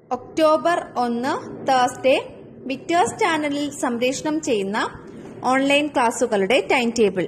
October ഒന്ന് Thursday Victers ചാനലിൽ സംപ്രേഷണം ചെയ്യുന്ന ഓൺലൈൻ ക്ലാസുകളുടെ ടൈം ടേബിൾ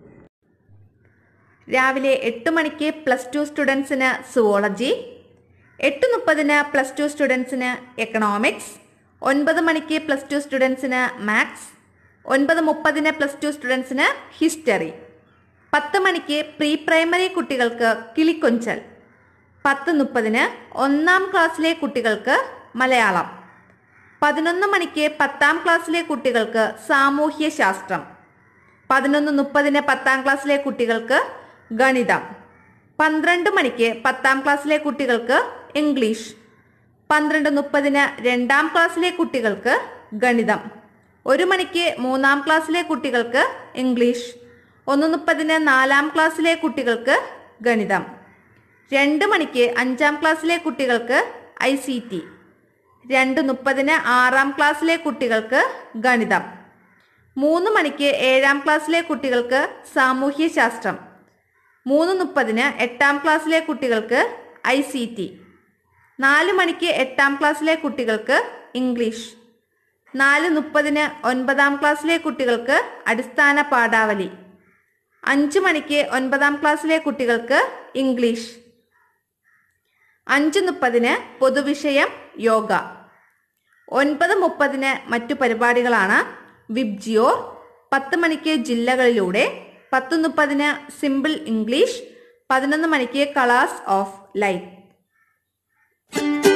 രാവിലെ എട്ട് മണിക്ക് പ്ലസ് ടു സ്റ്റുഡൻസിന് സുവോളജി എട്ട് മുപ്പതിന് പ്ലസ് ടു സ്റ്റുഡൻസിന് എക്കണോമിക്സ് ഒൻപത് മണിക്ക് പ്ലസ് ടു സ്റ്റുഡൻസിന് മാത്സ് ഒൻപത് മുപ്പതിന് പ്ലസ് ടു സ്റ്റുഡൻസിന് ഹിസ്റ്ററി പത്ത് മണിക്ക് പ്രീ പ്രൈമറി കുട്ടികൾക്ക് കിളിക്കൊഞ്ചൽ പത്ത് മുപ്പതിന് ഒന്നാം ക്ലാസ്സിലെ കുട്ടികൾക്ക് മലയാളം പതിനൊന്ന് മണിക്ക് പത്താം ക്ലാസ്സിലെ കുട്ടികൾക്ക് സാമൂഹ്യ ശാസ്ത്രം പതിനൊന്ന് മുപ്പതിന് പത്താം ക്ലാസ്സിലെ കുട്ടികൾക്ക് ഗണിതം പന്ത്രണ്ട് മണിക്ക് പത്താം ക്ലാസ്സിലെ കുട്ടികൾക്ക് ഇംഗ്ലീഷ് പന്ത്രണ്ട് മുപ്പതിന് രണ്ടാം ക്ലാസ്സിലെ കുട്ടികൾക്ക് ഗണിതം ഒരു മണിക്ക് മൂന്നാം ക്ലാസ്സിലെ കുട്ടികൾക്ക് ഇംഗ്ലീഷ് ഒന്ന് മുപ്പതിന് നാലാം ക്ലാസ്സിലെ കുട്ടികൾക്ക് ഗണിതം രണ്ട് മണിക്ക് അഞ്ചാം ക്ലാസ്സിലെ കുട്ടികൾക്ക് ഐ സി ടി രണ്ട് മുപ്പതിന് ആറാം ക്ലാസ്സിലെ കുട്ടികൾക്ക് ഗണിതം മൂന്ന് മണിക്ക് ഏഴാം ക്ലാസ്സിലെ കുട്ടികൾക്ക് സാമൂഹ്യ ശാസ്ത്രം മൂന്ന് മുപ്പതിന് എട്ടാം ക്ലാസ്സിലെ കുട്ടികൾക്ക് ഐ സി ടി നാല് മണിക്ക് എട്ടാം ക്ലാസ്സിലെ കുട്ടികൾക്ക് ഇംഗ്ലീഷ് നാല് മുപ്പതിന് ഒൻപതാം ക്ലാസ്സിലെ കുട്ടികൾക്ക് അടിസ്ഥാന പാഠാവലി അഞ്ച് മണിക്ക് ഒൻപതാം ക്ലാസ്സിലെ കുട്ടികൾക്ക് ഇംഗ്ലീഷ് അഞ്ച് മുപ്പതിന് പൊതുവിഷയം യോഗ ഒൻപത് മുപ്പതിന് മറ്റു പരിപാടികളാണ് വിബ്ജിയോർ പത്ത് മണിക്ക് ജില്ലകളിലൂടെ പത്ത് മുപ്പതിന് സിമ്പിൾ ഇംഗ്ലീഷ് പതിനൊന്ന് മണിക്ക് കളേഴ്സ് ഓഫ് ലൈഫ്